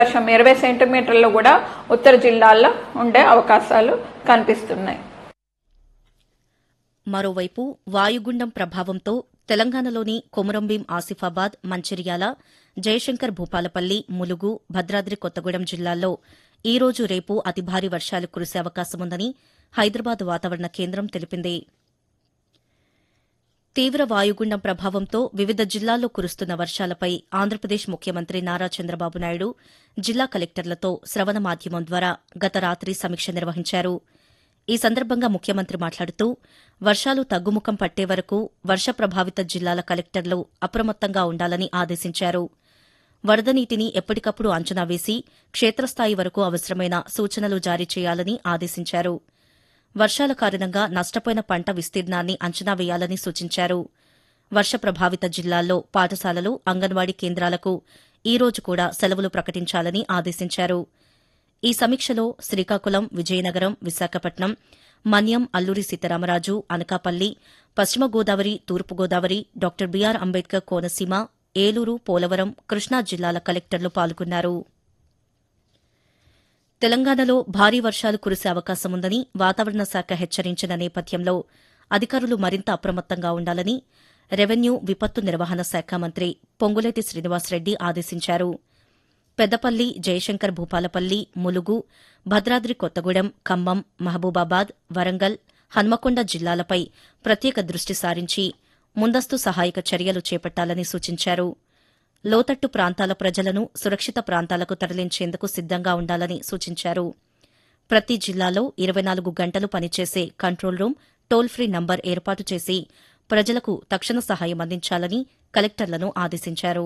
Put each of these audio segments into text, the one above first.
వర్షం ఇరవై సెంటీమీటర్లు కూడా ఉత్తర జిల్లాల్లో ఉండే అవకాశాలు కనిపిస్తున్నాయి మరోవైపు వాయుగుండం ప్రభావంతో తెలంగాణలోని కొమురంభీం ఆసిఫాబాద్ మంచిర్యాల జయశంకర్ భూపాలపల్లి ములుగు భద్రాద్రి కొత్తగూడెం జిల్లాల్లో ఈ రోజు రేపు అతి భారీ వర్షాలు కురిసే అవకాశముందని హైదరాబాద్ వాతావరణ కేంద్రం తెలిపింది తీవ్ర వాయుగుండం ప్రభావంతో వివిధ జిల్లాల్లో కురుస్తున్న వర్షాలపై ఆంధ్రప్రదేశ్ ముఖ్యమంత్రి నారా చంద్రబాబు నాయుడు జిల్లా కలెక్టర్లతో శ్రవణ మాధ్యమం ద్వారా గత రాత్రి సమీక్ష నిర్వహించారు ఈ సందర్భంగా ముఖ్యమంత్రి మాట్లాడుతూ వర్షాలు తగ్గుముఖం పట్టే వరకు వర్ష ప్రభావిత జిల్లాల కలెక్టర్లు అప్రమత్తంగా ఉండాలని ఆదేశించారు వరద నీటిని ఎప్పటికప్పుడు అంచనా వేసి క్షేత్రస్థాయి వరకు అవసరమైన సూచనలు జారీ చేయాలని ఆదేశించారు వర్షాల కారణంగా నష్టపోయిన పంట విస్తీర్ణాన్ని అంచనా వేయాలని సూచించారు వర్ష ప్రభావిత జిల్లాల్లో పాఠశాలలు అంగన్వాడీ కేంద్రాలకు ఈ రోజు కూడా సెలవులు ప్రకటించాలని ఆదేశించారు ఈ సమీక్షలో శ్రీకాకుళం విజయనగరం విశాఖపట్నం మన్యం అల్లూరి సీతారామరాజు అనకాపల్లి పశ్చిమ గోదావరి తూర్పు గోదావరి డాక్టర్ బీఆర్ అంబేద్కర్ కోనసీమ ఏలూరు పోలవరం కృష్ణా జిల్లాల కలెక్టర్లు పాల్గొన్నారు తెలంగాణలో భారీ వర్షాలు కురిసే అవకాశముందని వాతావరణ శాఖ హెచ్చరించిన నేపథ్యంలో అధికారులు మరింత అప్రమత్తంగా ఉండాలని రెవెన్యూ విపత్తు నిర్వహణ శాఖ మంత్రి పొంగులేటి శ్రీనివాసరెడ్డి ఆదేశించారు పెద్దపల్లి జయశంకర్ భూపాలపల్లి ములుగు భద్రాద్రి కొత్తగూడెం ఖమ్మం మహబూబాబాద్ వరంగల్ హన్మకొండ జిల్లాలపై ప్రత్యేక దృష్టి సారించి ముందస్తు సహాయక చర్యలు చేపట్టాలని సూచించారు లోతట్టు ప్రాంతాల ప్రజలను సురక్షిత ప్రాంతాలకు తరలించేందుకు సిద్దంగా ఉండాలని సూచించారు ప్రతి జిల్లాలో ఇరవై నాలుగు గంటలు పనిచేసే control room toll free number ఏర్పాటు చేసి ప్రజలకు తక్షణ సహాయం అందించాలని కలెక్టర్లను ఆదేశించారు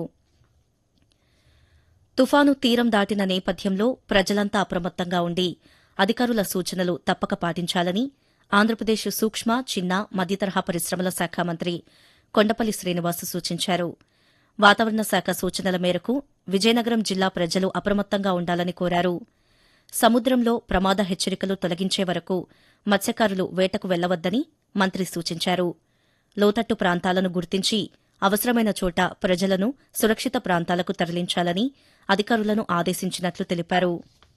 తుఫాను తీరం దాటిన నేపథ్యంలో ప్రజలంతా అప్రమత్తంగా ఉండి అధికారుల సూచనలు తప్పక పాటించాలని ఆంధ్రప్రదేశ్ సూక్ష్మ చిన్న మధ్యతరహా పరిశ్రమల శాఖ మంత్రి కొండపల్లి శ్రీనివాస్ సూచించారు వాతావరణ శాఖ సూచనల మేరకు విజయనగరం జిల్లా ప్రజలు అప్రమత్తంగా ఉండాలని కోరారు సముద్రంలో ప్రమాద హెచ్చరికలు తొలగించే వరకు మత్స్యకారులు వేటకు వెళ్లవద్దని మంత్రి సూచించారు లోతట్టు ప్రాంతాలను గుర్తించి అవసరమైన చోట ప్రజలను సురక్షిత ప్రాంతాలకు తరలించాలని అధికారులను ఆదేశించినట్లు తెలిపారు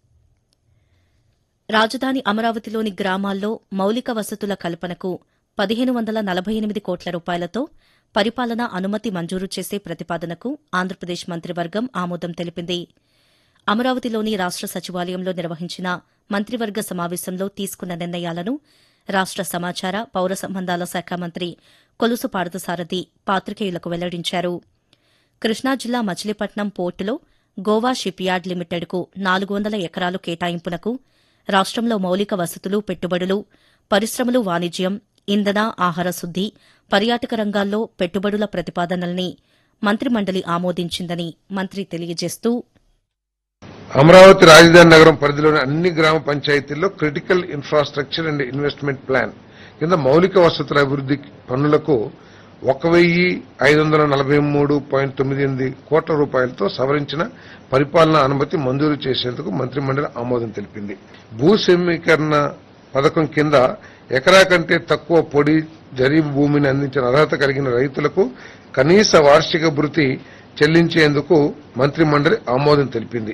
రాజధాని అమరావతిలోని గ్రామాల్లో మౌలిక వసతుల కల్పనకు పదిహేను వందల నలభై ఎనిమిది కోట్ల రూపాయలతో పరిపాలనా అనుమతి మంజూరు చేసే ప్రతిపాదనకు ఆంధ్రప్రదేశ్ మంత్రివర్గం ఆమోదం తెలిపింది అమరావతిలోని రాష్ట సచివాలయంలో నిర్వహించిన మంత్రివర్గ సమావేశంలో తీసుకున్న నిర్ణయాలను రాష్ట సమాచార పౌర సంబంధాల శాఖ మంత్రి కొలుసు పార్థసారథి పాత్రికేయులకు వెల్లడించారు కృష్ణా జిల్లా మచిలీపట్నం పోర్టులో గోవా షిప్ యార్డ్ లిమిటెడ్కు నాలుగు వందల ఎకరాలు కేటాయింపునకు రాష్టంలో మౌలిక వసతులు పెట్టుబడులు పరిశ్రమలు వాణిజ్యం ఇంధన ఆహార శుద్ది పర్యాటక రంగాల్లో పెట్టుబడుల ప్రతిపాదనల్ని మంత్రిమండలి ఆమోదించిందని మంత్రి తెలియజేస్తూ అమరావతి రాజధాని నగరం పరిధిలోని అన్ని గ్రామ పంచాయతీల్లో critical infrastructure and investment plan కింద మౌలిక వసతుల అభివృద్ది పనులకు ఒక వెయ్యి ఐదు వందల నలభై మూడు పాయింట్ తొమ్మిది ఎనిమిది కోట్ల రూపాయలతో సవరించిన పరిపాలనా అనుమతి మంజూరు చేసేందుకు మంత్రిమండలి ఆమోదం తెలిపింది భూ సమీకరణ పథకం కింద ఎకరా కంటే తక్కువ పొడి జరీబు భూమిని అందించిన అర్హత కలిగిన రైతులకు కనీస వార్షిక భృతి చెల్లించేందుకు మంత్రిమండలి ఆమోదం తెలిపింది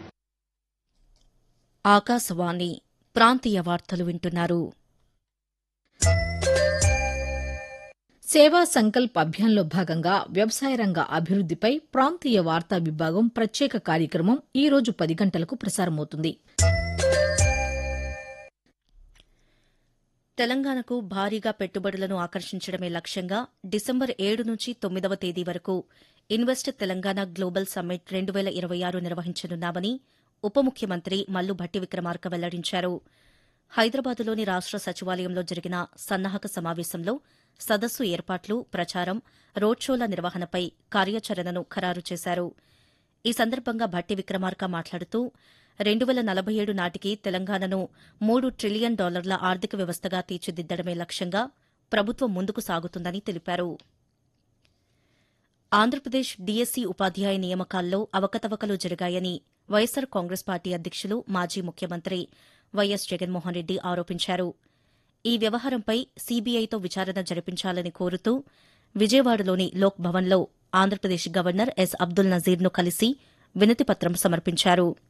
ఆకాశవాణి ప్రాంతీయ వార్తలు వింటున్నారు సేవా సంకల్ప్ అభియాన్లో భాగంగా వ్యవసాయ రంగ అభివృద్దిపై ప్రాంతీయ వార్తా విభాగం ప్రత్యేక కార్యక్రమం ఈ రోజు పది గంటలకు ప్రసారమవుతుంది తెలంగాణకు భారీగా పెట్టుబడులను ఆకర్షించడమే లక్ష్యంగా డిసెంబర్ ఏడు నుంచి తొమ్మిదవ తేదీ వరకు ఇన్వెస్ట్ తెలంగాణ గ్లోబల్ సమ్మిట్ రెండు వేల ఇరవై ఆరు నిర్వహించనున్నామని ఉప ముఖ్యమంత్రి మల్లు భట్టి విక్రమార్క వెల్లడించారు హైదరాబాదులోని రాష్ట సచివాలయంలో జరిగిన సన్నాహక సమావేశంలో సదస్సు ఏర్పాట్లు ప్రచారం రోడ్ షోల నిర్వహణపై కార్యాచరణను ఖరారు చేశారు ఈ సందర్భంగా భట్టి విక్రమార్క మాట్లాడుతూ రెండు వేల నలభై ఏడు నాటికి తెలంగాణను మూడు ట్రిలియన్ డాలర్ల ఆర్థిక వ్యవస్థగా తీర్చిదిద్దడమే లక్ష్యంగా ప్రభుత్వం ముందుకు సాగుతుందని తెలిపారు ఆంధ్రప్రదేశ్ డీఎస్సీ ఉపాధ్యాయ నియామకాల్లో అవకతవకలు జరిగాయని వైఎస్సార్ కాంగ్రెస్ పార్టీ అధ్యక్షులు మాజీ ముఖ్యమంత్రి వైఎస్ జగన్మోహన్ రెడ్డి ఆరోపించారు ఈ వ్యవహారంపై సీబీఐతో విచారణ జరిపించాలని కోరుతూ విజయవాడలోని లోక్ భవన్లో ఆంధ్రప్రదేశ్ గవర్నర్ ఎస్ అబ్దుల్ నజీర్ను కలిసి వినతిపత్రం సమర్పించారు